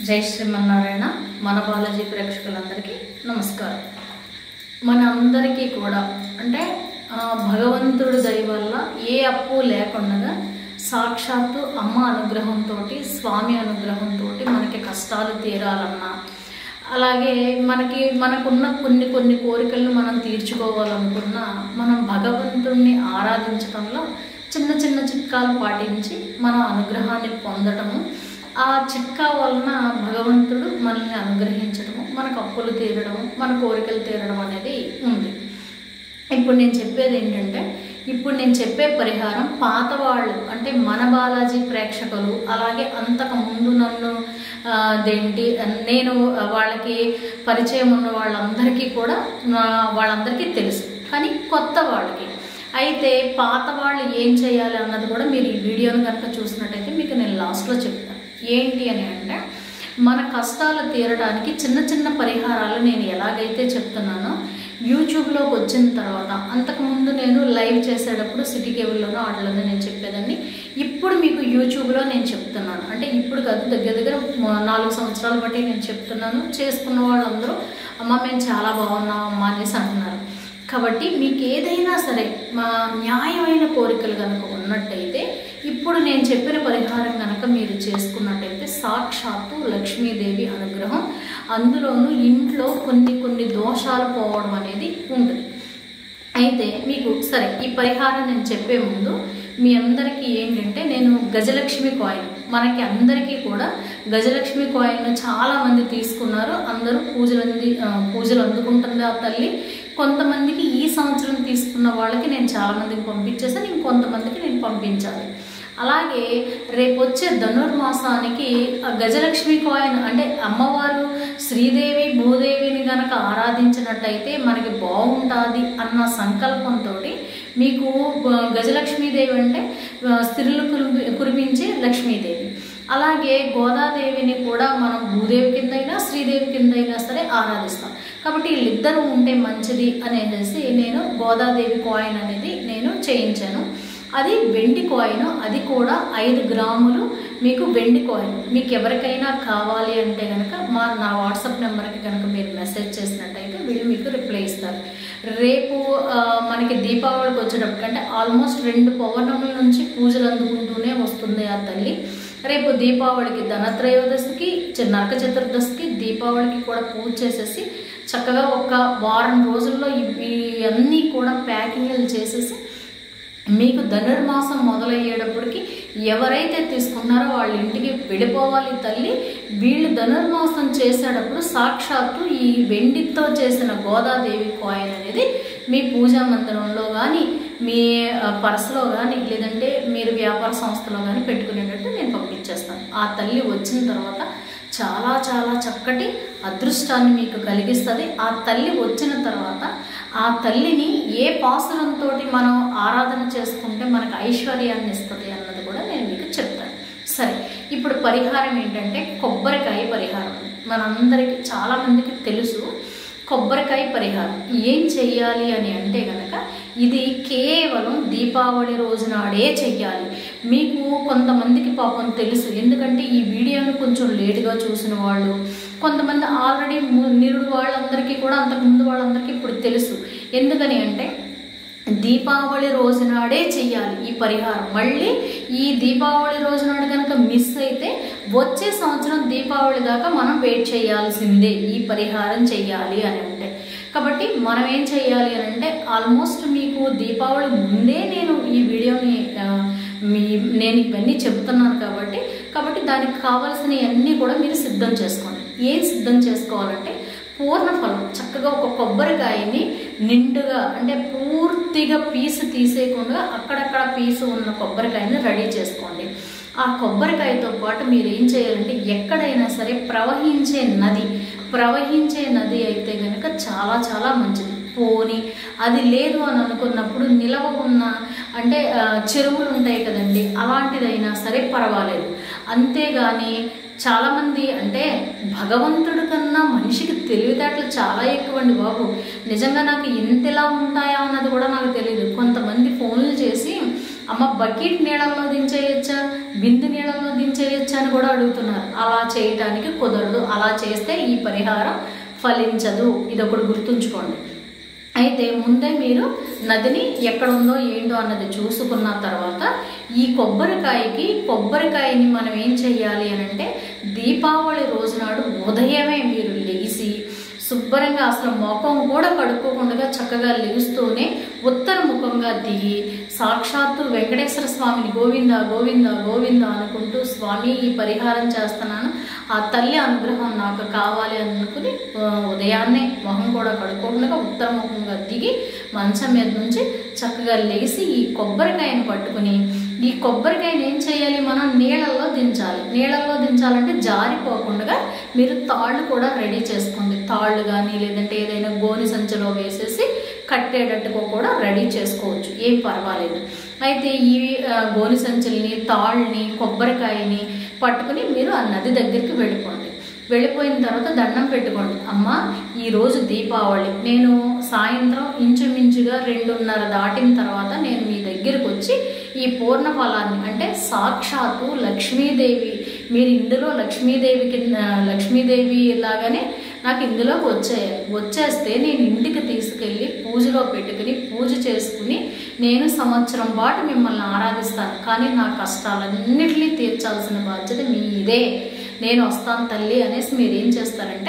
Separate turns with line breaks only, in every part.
జై శ్రీమన్నారాయణ మన బాలాజీ ప్రేక్షకులందరికీ నమస్కారం మన అందరికీ కూడా అంటే ఆ, భగవంతుడి దయ వల్ల ఏ అప్పు లేకుండా సాక్షాత్తు అమ్మ అనుగ్రహంతో స్వామి అనుగ్రహంతో మనకి కష్టాలు తీరాలన్నా అలాగే మనకి మనకున్న కొన్ని కొన్ని కోరికలను మనం తీర్చుకోవాలనుకున్నా మనం భగవంతుణ్ణి ఆరాధించడంలో చిన్న చిన్న చిట్కాలు పాటించి మనం అనుగ్రహాన్ని పొందటము ఆ చిట్కా వలన భగవంతుడు మనల్ని అనుగ్రహించడము మనకు అప్పులు తీరడము మన కోరికలు తీరడం అనేది ఉంది ఇప్పుడు నేను చెప్పేది ఏంటంటే ఇప్పుడు నేను చెప్పే పరిహారం పాత వాళ్ళు అంటే మన బాలాజీ ప్రేక్షకులు అలాగే అంతకు ముందు నన్ను ఆ, అదేంటి నేను వాళ్ళకి పరిచయం ఉన్న వాళ్ళందరికీ కూడా నా- వాళ్ళందరికీ తెలుసు కానీ కొత్త వాళ్ళకి అయితే పాత వాళ్ళు ఏం చేయాలి అన్నది కూడా మీరు ఈ వీడియోని కనుక చూసినట్టయితే మీకు నేను లాస్ట్లో చెప్తాను ఏంటి అని అంటే మన కష్టాలు తీరడానికి చిన్న చిన్న పరిహారాలు నేను ఎలాగైతే చెప్తున్నానో యూట్యూబ్లోకి వచ్చిన తర్వాత అంతకుముందు నేను లైవ్ చేసేటప్పుడు సిటీ కేబుల్లోనో వాటిలోనో నేను చెప్పేదాన్ని ఇప్పుడు మీకు యూట్యూబ్లో నేను చెప్తున్నాను అంటే ఇప్పుడు కాదు దగ్గర దగ్గర మ- నాలుగు సంవత్సరాలు బట్టి నేను చెప్తున్నాను చేసుకున్న వాళ్ళందరూ అమ్మ మేము చాలా బాగున్నాం అమ్మ అనేసి అంటున్నారు కాబట్టి మీకు ఏదైనా సరే మా న్యాయమైన కోరికలు కనుక ఉన్నట్టయితే ఇప్పుడు నేను చెప్పిన పరిహారం కనుక మీరు చేసుకున్నట్టయితే సాక్షాత్తు లక్ష్మీదేవి అనుగ్రహం అందులోనూ ఇంట్లో కొన్ని కొన్ని దోషాలు పోవడం అనేది ఉంటుంది అయితే మీకు సరే ఈ పరిహారం నేను చెప్పే ముందు మీ అందరికీ ఏంటంటే నేను గజలక్ష్మి కాయిన్ మనకి అందరికీ కూడా గజలక్ష్మి కాయిన్ చాలా మంది తీసుకున్నారు అందరూ పూజలు అంది ఆ, పూజలు అందుకుంటుంది ఆ తల్లి కొంతమందికి ఈ సంవత్సరం తీసుకున్న వాళ్ళకి నేను చాలా మందికి పంపించేసాను ఇంకొంతమందికి నేను పంపించాలి అలాగే రేపు వచ్చే ధనుర్మాసానికి ఆ గజలక్ష్మి కాయిన్ అంటే అమ్మవారు శ్రీదేవి భూదేవిని గనక ఆరాధించినట్టయితే మనకి బాగుంటుంది అన్న సంకల్పంతో మీకు ఆ, గజలక్ష్మీదేవి అంటే ఆ, స్త్రీలు కురిపి కురిపించే లక్ష్మీదేవి అలాగే గోదాదేవిని కూడా మనం భూదేవి కిందైనా శ్రీదేవి కిందైనా సరే ఆరాధిస్తాం కాబట్టి వీళ్ళిద్దరూ ఉంటే మంచిది అనేసి నేను గోదాదేవి కాయిన్ అనేది నేను చేయించాను అది వెండి కాయిన్ అది కూడా ఐదు గ్రాములు మీకు వెండి కాయిన్ మీకు ఎవరికైనా కావాలి అంటే కనుక మా నా వాట్సాప్ నెంబర్కి కనుక మీరు మెసేజ్ చేసినట్టయితే వీళ్ళు మీకు రిప్లై ఇస్తారు రేపు ఆ, మనకి దీపావళికి వచ్చేటప్పటికి అంటే ఆల్మోస్ట్ రెండు పౌర్ణముల నుంచి పూజలు అందుకుంటూనే వస్తుంది ఆ తల్లి రేపు దీపావళికి ధనత్రయోదశికి చి- నరక చతుర్దశికి దీపావళికి కూడా పూజ చేసేసి చక్కగా ఒక వారం రోజుల్లో ఇవి అన్నీ కూడా ప్యాకింగ్లు చేసేసి మీకు ధనుర్మాసం మొదలయ్యేటప్పటికి ఎవరైతే తీసుకున్నారో వాళ్ళ ఇంటికి వెళ్ళిపోవాలి తల్లి వీళ్ళు ధనుర్మాసం చేసేటప్పుడు సాక్షాత్తు ఈ వెండితో చేసిన గోదాదేవి కాయిన్ అనేది మీ పూజా మందిరంలో కానీ మీ ఆ, పర్సులో కానీ లేదంటే మీరు వ్యాపార సంస్థలో కానీ పెట్టుకునేటట్టు నేను పంపించేస్తాను ఆ తల్లి వచ్చిన తర్వాత చాలా చాలా చక్కటి అదృష్టాన్ని మీకు కలిగిస్తుంది ఆ తల్లి వచ్చిన తర్వాత ఆ తల్లిని ఏ పాసురంతో మనం ఆరాధన చేసుకుంటే మనకు ఐశ్వర్యాన్ని ఇస్తుంది అన్నది కూడా నేను మీకు చెప్తాను సరే ఇప్పుడు పరిహారం ఏంటంటే కొబ్బరికాయ పరిహారం మనందరికీ చాలా మందికి తెలుసు కొబ్బరికాయ పరిహారం ఏం చెయ్యాలి అని అంటే గనక ఇది కేవలం దీపావళి రోజు నాడే చెయ్యాలి మీకు కొంతమందికి పాపం తెలుసు ఎందుకంటే ఈ వీడియోను కొంచెం లేటుగా చూసిన వాళ్ళు కొంతమంది ఆల్రెడీ నిరుడు వాళ్ళందరికీ కూడా అంతకుముందు వాళ్ళందరికీ ఇప్పుడు తెలుసు ఎందుకని అంటే దీపావళి రోజు నాడే చెయ్యాలి ఈ పరిహారం మళ్ళీ ఈ దీపావళి రోజు నాడు కనుక మిస్ అయితే వచ్చే సంవత్సరం దీపావళి దాకా మనం వెయిట్ చేయాల్సిందే ఈ పరిహారం చెయ్యాలి అని అంటే కాబట్టి మనం ఏం చెయ్యాలి అని అంటే ఆల్మోస్ట్ మీకు దీపావళి ముందే నేను ఈ వీడియోని ఆ, మీ నేను ఇవన్నీ చెప్తున్నాను కాబట్టి కాబట్టి దానికి కావాల్సినవన్నీ కూడా మీరు సిద్ధం చేసుకోండి ఏం సిద్ధం చేసుకోవాలంటే పూర్ణ ఫలం చక్కగా ఒక కొబ్బరికాయని నిండుగా అంటే పూర్తిగా పీసు తీసేయకుండా అక్కడక్కడ పీసు ఉన్న కొబ్బరికాయని రెడీ చేసుకోండి ఆ కొబ్బరికాయతో పాటు మీరు ఏం చేయాలంటే ఎక్కడైనా సరే ప్రవహించే నది ప్రవహించే నది అయితే కనుక చాలా చాలా మంచిది పోని అది లేదు అని అనుకున్నప్పుడు నిలవ ఉన్న అంటే ఆ, చెరువులు ఉంటాయి కదండి అలాంటిదైనా సరే పర్వాలేదు అంతేగాని చాలామంది అంటే భగవంతుడి కన్నా మనిషికి తెలివితేటలు చాలా ఎక్కువ అండి బాబు నిజంగా నాకు ఇంతలా ఉంటాయా అన్నది కూడా నాకు తెలియదు కొంతమంది ఫోన్లు చేసి అమ్మ బకెట్ నీళ్ళల్లో దించేయచ్చా బిందు నీళ్ళల్లో దించే చేయొచ్చు అని కూడా అడుగుతున్నారు అలా చేయటానికి కుదరదు అలా చేస్తే ఈ పరిహారం ఫలించదు ఇది ఒకటి గుర్తుంచుకోండి అయితే ముందే మీరు నదిని ఎక్కడ ఉందో ఏంటో అన్నది చూసుకున్న తర్వాత ఈ కొబ్బరికాయకి కొబ్బరికాయని మనం ఏం చెయ్యాలి అని అంటే దీపావళి రోజునాడు ఉదయమే మీరు లెగిసి శుభ్రంగా అసలు ముఖం కూడా కడుక్కోకుండా చక్కగా లెగుస్తూనే ఉత్తర ముఖంగా దిగి సాక్షాత్తు వెంకటేశ్వర స్వామిని గోవింద గోవింద గోవింద అనుకుంటూ స్వామి ఈ పరిహారం చేస్తున్నాను ఆ తల్లి అనుగ్రహం నాకు కావాలి అనుకుని ఆ, ఉదయాన్నే మొహం కూడా కడుక్కోకుండా ఉత్తర ముఖంగా దిగి మంచం మీద నుంచి చక్కగా లేచి ఈ కొబ్బరికాయను పట్టుకుని ఈ కొబ్బరికాయని ఏం చేయాలి మనం నీళ్ళల్లో దించాలి నీళ్ళల్లో దించాలంటే జారిపోకుండా మీరు తాళ్ళు కూడా రెడీ చేసుకోండి తాళ్ళు కానీ లేదంటే ఏదైనా గోని సంచిలో వేసేసి కట్టేటట్టుగా కూడా రెడీ చేసుకోవచ్చు ఏం పర్వాలేదు అయితే ఈ ఆ, గోని సంచుల్ని తాళ్ళని కొబ్బరికాయని పట్టుకుని మీరు ఆ నది దగ్గరికి వెళ్ళిపోండి వెళ్ళిపోయిన తర్వాత దండం పెట్టుకోండి అమ్మ ఈరోజు దీపావళి నేను సాయంత్రం ఇంచుమించుగా రెండున్నర దాటిన తర్వాత నేను మీ దగ్గరికి వచ్చి ఈ పూర్ణ ఫలాన్ని అంటే సాక్షాత్తు లక్ష్మీదేవి మీరు ఇందులో లక్ష్మీదేవి కింద లక్ష్మీదేవి లాగానే నాకు ఇందులోకి వచ్చేయాలి వచ్చేస్తే నేను ఇంటికి తీసుకెళ్ళి పూజలో పెట్టుకుని పూజ చేసుకుని నేను సంవత్సరం పాటు మిమ్మల్ని ఆరాధిస్తాను కానీ నా కష్టాలన్నిటినీ తీర్చాల్సిన బాధ్యత మీదే నేను వస్తాను తల్లి అనేసి మీరు ఏం చేస్తారంటే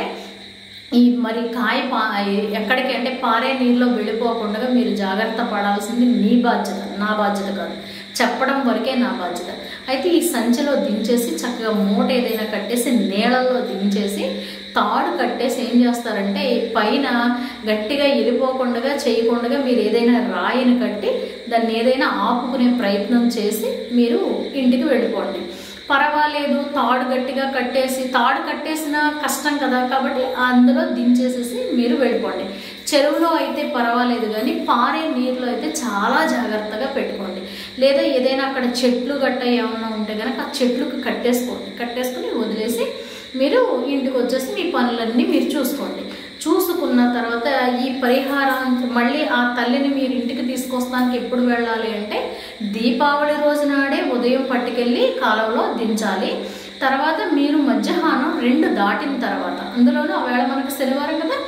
ఈ మరి కాయ పా ఎక్కడికి అంటే పారే నీళ్ళలో వెళ్ళిపోకుండా మీరు జాగ్రత్త పడాల్సింది మీ బాధ్యత నా బాధ్యత కాదు చెప్పడం వరకే నా బాధ్యత అయితే ఈ సంచిలో దించేసి చక్కగా మూట ఏదైనా కట్టేసి నీళ్ళల్లో దించేసి తాడు కట్టేసి ఏం చేస్తారంటే ఈ పైన గట్టిగా వెళ్ళిపోకుండా చేయకుండా మీరు ఏదైనా రాయిని కట్టి దాన్ని ఏదైనా ఆపుకునే ప్రయత్నం చేసి మీరు ఇంటికి వెళ్ళిపోండి పర్వాలేదు తాడు గట్టిగా కట్టేసి తాడు కట్టేసిన కష్టం కదా కాబట్టి అందులో దించేసేసి మీరు వెళ్ళిపోండి చెరువులో అయితే పర్వాలేదు కానీ పారే నీరులో అయితే చాలా జాగ్రత్తగా పెట్టుకోండి లేదా ఏదైనా అక్కడ చెట్లు గట్ట ఏమన్నా ఉంటే కనుక ఆ చెట్లకు కట్టేసుకోండి కట్టేసుకుని వదిలేసి మీరు ఇంటికి వచ్చేసి మీ పనులన్నీ మీరు చూసుకోండి చూసుకున్న తర్వాత ఈ పరిహారం మళ్ళీ ఆ తల్లిని మీరు ఇంటికి తీసుకొస్తానికి ఎప్పుడు వెళ్ళాలి అంటే దీపావళి రోజు నాడే ఉదయం పట్టుకెళ్ళి కాలువలో దించాలి తర్వాత మీరు మధ్యాహ్నం రెండు దాటిన తర్వాత అందులోనూ ఆవేళ మనకు శనివారం కదా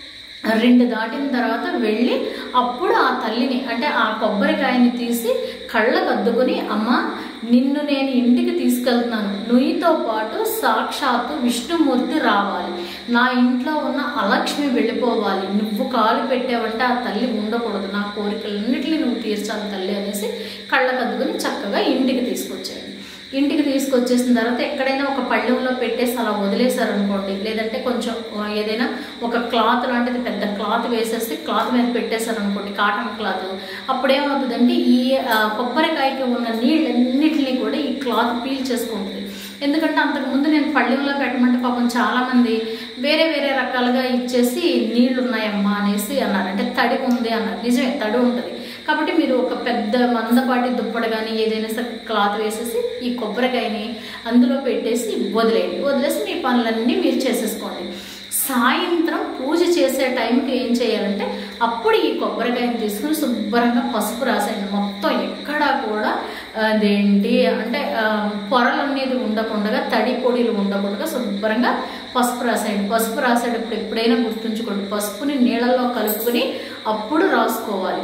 రెండు దాటిన తర్వాత వెళ్ళి అప్పుడు ఆ తల్లిని అంటే ఆ కొబ్బరికాయని తీసి కళ్ళకు అద్దుకుని అమ్మ నిన్ను నేను ఇంటికి తీసుకెళ్తున్నాను నుయ్యితో పాటు సాక్షాత్తు విష్ణుమూర్తి రావాలి నా ఇంట్లో ఉన్న అలక్ష్మి వెళ్ళిపోవాలి నువ్వు కాలు పెట్టావంటే ఆ తల్లి ఉండకూడదు నా కోరికలన్నిటిని నువ్వు తీర్చాలి తల్లి అనేసి కళ్ళకు అద్దుకుని చక్కగా ఇంటికి తీసుకొచ్చాడు ఇంటికి తీసుకొచ్చేసిన తర్వాత ఎక్కడైనా ఒక పళ్ళెంలో పెట్టేసి అలా వదిలేశారు అనుకోండి లేదంటే కొంచెం ఆ, ఏదైనా ఒక క్లాత్ లాంటిది పెద్ద క్లాత్ వేసేసి క్లాత్ మీద పెట్టేశారు అనుకోండి కాటన్ క్లాత్ అప్పుడేమవుతుందంటే ఈ ఆ, కొబ్బరికాయకి ఉన్న నీళ్ళన్నిటిని కూడా ఈ క్లాత్ పీల్ చేసుకుంటుంది ఎందుకంటే అంతకుముందు నేను పళ్ళెంలో పెట్టమంటే పాపం చాలామంది వేరే వేరే రకాలుగా ఇచ్చేసి నీళ్లు ఉన్నాయమ్మా అనేసి అన్నారు అంటే తడి ఉంది అన్నారు నిజమే తడి ఉంటుంది కాబట్టి మీరు ఒక పెద్ద మందపాటి దుప్పడ కానీ ఏదైనా సరే క్లాత్ వేసేసి ఈ కొబ్బరికాయని అందులో పెట్టేసి వదిలేయండి వదిలేసి మీ పనులన్నీ మీరు చేసేసుకోండి సాయంత్రం పూజ చేసే టైంకి ఏం చేయాలంటే అప్పుడు ఈ కొబ్బరికాయని తీసుకుని శుభ్రంగా పసుపు రాసేయండి మొత్తం ఎక్కడా కూడా అదేంటి అంటే ఆ, పొరలు అనేది ఉండకుండా తడి పొడిలు ఉండకుండా శుభ్రంగా పసుపు రాసేయండి పసుపు రాసేటప్పుడు ఎప్పుడైనా గుర్తుంచుకోండి పసుపుని నీళ్ళల్లో కలుపుకొని అప్పుడు రాసుకోవాలి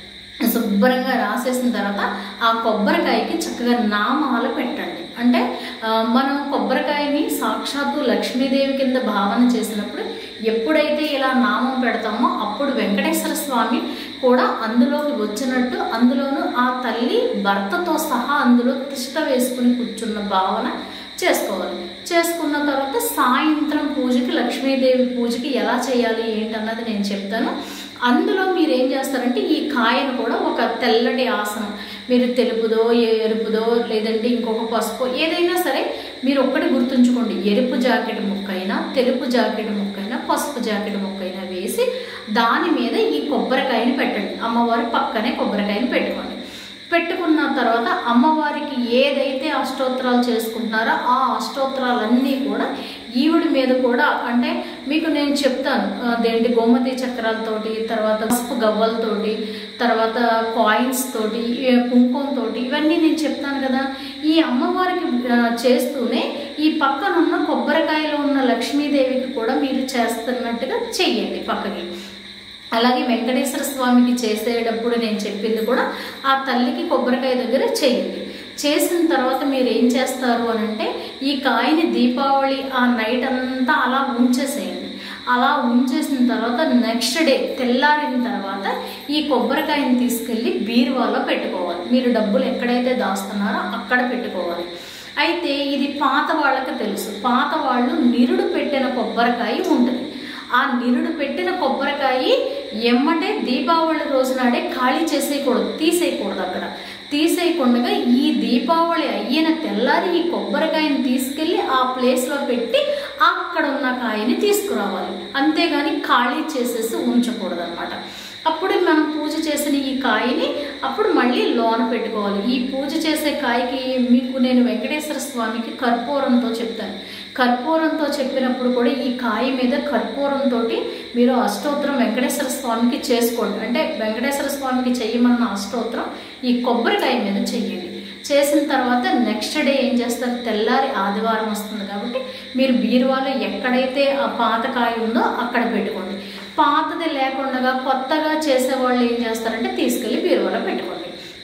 శుభ్రంగా రాసేసిన తర్వాత ఆ కొబ్బరికాయకి చక్కగా నామాలు పెట్టండి అంటే ఆ, మనం కొబ్బరికాయని సాక్షాత్తు లక్ష్మీదేవి కింద భావన చేసినప్పుడు ఎప్పుడైతే ఇలా నామం పెడతామో అప్పుడు వెంకటేశ్వర స్వామి కూడా అందులోకి వచ్చినట్టు అందులోనూ ఆ తల్లి భర్తతో సహా అందులో తిష్ట వేసుకుని కూర్చున్న భావన చేసుకోవాలి చేసుకున్న తర్వాత సాయంత్రం పూజకి లక్ష్మీదేవి పూజకి ఎలా చేయాలి ఏంటన్నది నేను చెప్తాను అందులో మీరు ఏం చేస్తారంటే ఈ కాయను కూడా ఒక తెల్లటి ఆసనం మీరు తెలుపుదో ఎరుపుదో లేదంటే ఇంకొక పసుపు ఏదైనా సరే మీరు ఒక్కటి గుర్తుంచుకోండి ఎరుపు జాకెట్ ముక్కైనా తెలుపు జాకెట్ ముక్కైనా పసుపు జాకెట్ ముక్కైనా వేసి దాని మీద ఈ కొబ్బరికాయని పెట్టండి అమ్మవారి పక్కనే కొబ్బరికాయని పెట్టుకోండి పెట్టుకున్న తర్వాత అమ్మవారికి ఏదైతే అష్టోత్తరాలు చేసుకుంటున్నారో ఆ అష్టోత్తరాలన్నీ కూడా ఈవిడ మీద కూడా అంటే మీకు నేను చెప్తాను అదేంటి గోమతి చక్రాలతోటి తర్వాత పసుపు గవ్వలతోటి తర్వాత కాయిన్స్ తోటి ఏ కుంకుమ తోటి ఇవన్నీ నేను చెప్తాను కదా ఈ అమ్మవారికి ఆ, చేస్తూనే ఈ పక్కన ఉన్న కొబ్బరికాయలో ఉన్న లక్ష్మీదేవికి కూడా మీరు చేస్తున్నట్టుగా చెయ్యండి పక్కకి అలాగే వెంకటేశ్వర స్వామికి చేసేటప్పుడు నేను చెప్పింది కూడా ఆ తల్లికి కొబ్బరికాయ దగ్గర చేయండి చేసిన తర్వాత మీరు ఏం చేస్తారు అని అంటే ఈ కాయని దీపావళి ఆ నైట్ అంతా అలా ఉంచేసేయండి అలా ఉంచేసిన తర్వాత నెక్స్ట్ డే తెల్లారిన తర్వాత ఈ కొబ్బరికాయని తీసుకెళ్ళి బీరువాలో పెట్టుకోవాలి మీరు డబ్బులు ఎక్కడైతే దాస్తున్నారో అక్కడ పెట్టుకోవాలి అయితే ఇది పాత వాళ్ళకి తెలుసు పాత వాళ్ళు నిరుడు పెట్టిన కొబ్బరికాయ ఉంటుంది ఆ నిరుడు పెట్టిన కొబ్బరికాయ ఎమ్మటే దీపావళి రోజు నాడే ఖాళీ చేసేయకూడదు తీసేయకూడదు అక్కడ తీసేయకుండా ఈ దీపావళి అయిన తెల్లారి ఈ కొబ్బరికాయని తీసుకెళ్ళి ఆ ప్లేస్లో పెట్టి అక్కడ ఉన్న కాయని తీసుకురావాలి అంతేగాని ఖాళీ చేసేసి ఉంచకూడదు అనమాట అప్పుడు మనం పూజ చేసిన ఈ కాయని అప్పుడు మళ్ళీ లోన పెట్టుకోవాలి ఈ పూజ చేసే కాయకి మీకు నేను వెంకటేశ్వర స్వామికి కర్పూరంతో చెప్తాను కర్పూరంతో చెప్పినప్పుడు కూడా ఈ కాయ మీద కర్పూరంతో మీరు అష్టోత్తరం వెంకటేశ్వర స్వామికి చేసుకోండి అంటే వెంకటేశ్వర స్వామికి చెయ్యమన్న అష్టోత్తరం ఈ కొబ్బరికాయ మీద చెయ్యండి చేసిన తర్వాత నెక్స్ట్ డే ఏం చేస్తారు తెల్లారి ఆదివారం వస్తుంది కాబట్టి మీరు బీరువాలో ఎక్కడైతే ఆ పాత కాయ ఉందో అక్కడ పెట్టుకోండి పాతది లేకుండా కొత్తగా చేసేవాళ్ళు ఏం చేస్తారంటే తీసుకెళ్ళి బీరువాలో పెట్టుకోండి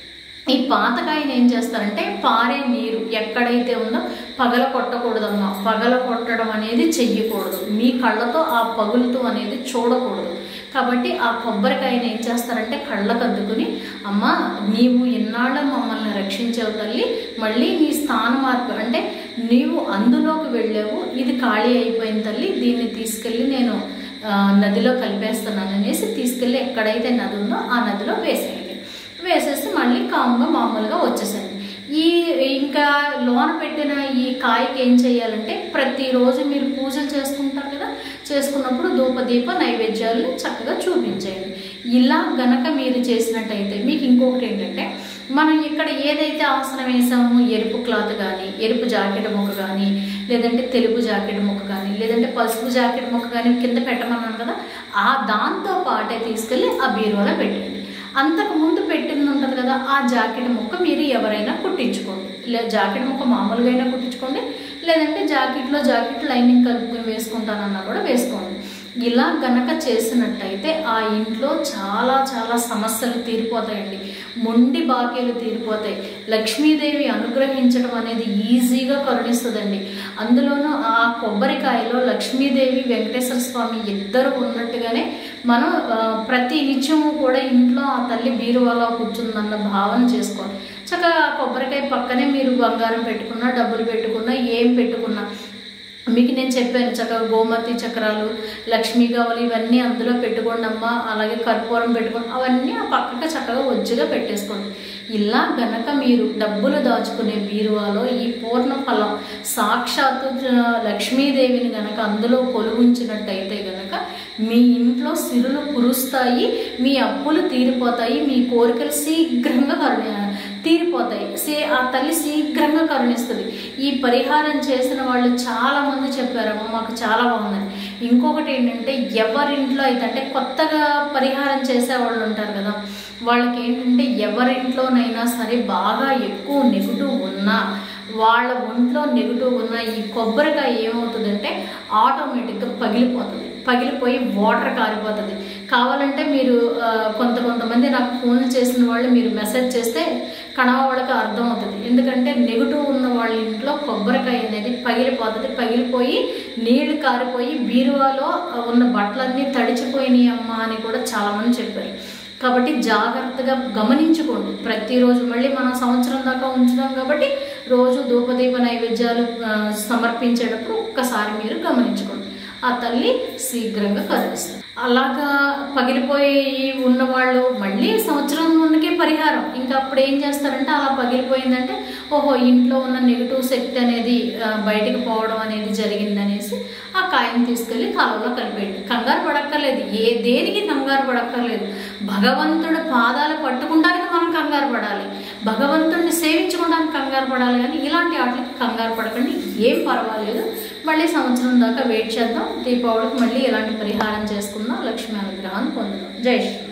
ఈ పాతకాయని ఏం చేస్తారంటే పారే నీరు ఎక్కడైతే ఉందో పగల కొట్టకూడదమ్మా పగల కొట్టడం అనేది చెయ్యకూడదు మీ కళ్ళతో ఆ పగులుతూ అనేది చూడకూడదు కాబట్టి ఆ కొబ్బరికాయని ఏం చేస్తారంటే కళ్ళకు అద్దుకుని అమ్మ నీవు ఇన్నాళ్ళ మమ్మల్ని రక్షించావు తల్లి మళ్ళీ నీ స్థాన మార్పు అంటే నీవు అందులోకి వెళ్ళావు ఇది ఖాళీ అయిపోయిన తల్లి దీన్ని తీసుకెళ్ళి నేను ఆ, నదిలో కలిపేస్తున్నాను అనేసి తీసుకెళ్ళి ఎక్కడైతే నది ఉందో ఆ నదిలో వేసేయండి వేసేసి మళ్ళీ కామ్గా మామూలుగా వచ్చేసండి ఈ ఇంకా లోన పెట్టిన ఈ కాయకి ఏం చేయాలంటే ప్రతిరోజు మీరు పూజలు చేసుకుంటారు కదా చేసుకున్నప్పుడు ధూపదీప నైవేద్యాలను చక్కగా చూపించేయండి ఇలా గనక మీరు చేసినట్టయితే మీకు ఇంకొకటి ఏంటంటే మనం ఇక్కడ ఏదైతే ఆసనం వేసామో ఎరుపు క్లాత్ కానీ ఎరుపు జాకెట్ ముక్క కానీ లేదంటే తెలుపు జాకెట్ ముక్క కానీ లేదంటే పసుపు జాకెట్ ముక్క కానీ కింద పెట్టమన్నాను కదా ఆ దాంతో పాటే తీసుకెళ్ళి ఆ బీరువాలో పెట్టండి అంతకు ముందు పెట్టింది ఉంటుంది కదా ఆ జాకెట్ ముక్క మీరు ఎవరైనా కుట్టించుకోండి లే జాకెట్ ముక్క మామూలుగా అయినా కుట్టించుకోండి లేదంటే జాకెట్లో జాకెట్ లైనింగ్ కలుపుకొని వేసుకుంటానన్నా కూడా వేసుకోండి ఇలా గనక చేసినట్టయితే ఆ ఇంట్లో చాలా చాలా సమస్యలు తీరిపోతాయండి మొండి బాకీలు తీరిపోతాయి లక్ష్మీదేవి అనుగ్రహించడం అనేది ఈజీగా కరుణిస్తుందండి అందులోనూ ఆ కొబ్బరికాయలో లక్ష్మీదేవి వెంకటేశ్వర స్వామి ఇద్దరు ఉన్నట్టుగానే మనం ఆ, ప్రతి నిత్యము కూడా ఇంట్లో ఆ తల్లి బీరువాలో కూర్చుందన్న భావన చేసుకోవాలి చక్కగా ఆ కొబ్బరికాయ పక్కనే మీరు బంగారం పెట్టుకున్నా డబ్బులు పెట్టుకున్నా ఏం పెట్టుకున్నా మీకు నేను చెప్పాను చక్కగా గోమతి చక్రాలు లక్ష్మీ గవలు ఇవన్నీ అందులో పెట్టుకోండి అమ్మా అలాగే కర్పూరం పెట్టుకోండి అవన్నీ ఆ పక్కకు చక్కగా ఒజ్జుగా పెట్టేసుకోండి ఇలా గనక మీరు డబ్బులు దాచుకునే బీరువాలో ఈ పూర్ణ ఫలం సాక్షాత్తు జ- లక్ష్మీదేవిని గనక అందులో కొలువుంచినట్టయితే గనక మీ ఇంట్లో సిరులు కురుస్తాయి మీ అప్పులు తీరిపోతాయి మీ కోరికలు శీఘ్రంగా కరుణ తీరిపోతాయి సే ఆ తల్లి శీఘ్రంగా కరుణిస్తుంది ఈ పరిహారం చేసిన వాళ్ళు చాలా మంది చెప్పారమ్మ మాకు చాలా బాగుందని ఇంకొకటి ఏంటంటే ఎవరింట్లో అయితే అంటే కొత్తగా పరిహారం చేసే వాళ్ళు ఉంటారు కదా వాళ్ళకి ఏంటంటే ఎవరింట్లోనైనా సరే బాగా ఎక్కువ నెగిటివ్ ఉన్నా వాళ్ళ ఒంట్లో నెగిటివ్ ఉన్న ఈ కొబ్బరికాయ ఏమవుతుందంటే ఆటోమేటిక్గా పగిలిపోతుంది పగిలిపోయి వాటర్ కారిపోతుంది కావాలంటే మీరు ఆ, కొంత కొంతమంది నాకు ఫోన్లు చేసిన వాళ్ళు మీరు మెసేజ్ చేస్తే కణవ వాళ్ళకి అర్థమవుతుంది ఎందుకంటే నెగిటివ్ ఉన్న వాళ్ళ ఇంట్లో కొబ్బరికాయ అనేది పగిలిపోతుంది పగిలిపోయి నీళ్లు కారిపోయి బీరువాలో ఉన్న బట్టలన్నీ తడిచిపోయినాయి అమ్మా అని కూడా చాలామంది చెప్పారు కాబట్టి జాగ్రత్తగా గమనించుకోండి ప్రతిరోజు మళ్ళీ మనం సంవత్సరం దాకా ఉంచుతాం కాబట్టి రోజు ధూపదీప నైవేద్యాలు ఆ, సమర్పించేటప్పుడు ఒక్కసారి మీరు గమనించుకోండి ఆ తల్లి శీఘ్రంగా కరుణిస్తుంది అలాగా పగిలిపోయి ఉన్నవాళ్ళు మళ్ళీ సంవత్సరం ముందుకే పరిహారం ఇంకా అప్పుడు ఏం చేస్తారంటే అలా పగిలిపోయిందంటే ఓహో ఇంట్లో ఉన్న నెగిటివ్ శక్తి అనేది ఆ, బయటికి పోవడం అనేది జరిగిందనేసి ఆ కాయని తీసుకెళ్ళి కాలంలో కలిపేయండి కంగారు పడక్కర్లేదు ఏ దేనికి కంగారు పడక్కర్లేదు భగవంతుడు పాదాలు పట్టుకుంటానికి మనం కంగారు పడాలి భగవంతుడిని సేవించ చేయించుకోవడానికి కంగారు పడాలి కానీ ఇలాంటి వాటికి కంగారు పడకండి ఏం పర్వాలేదు మళ్ళీ సంవత్సరం దాకా వెయిట్ చేద్దాం దీపావళికి మళ్ళీ ఇలాంటి పరిహారం చేసుకుందాం లక్ష్మీ అనుగ్రహాన్ని పొందుదాం జై శ్రీ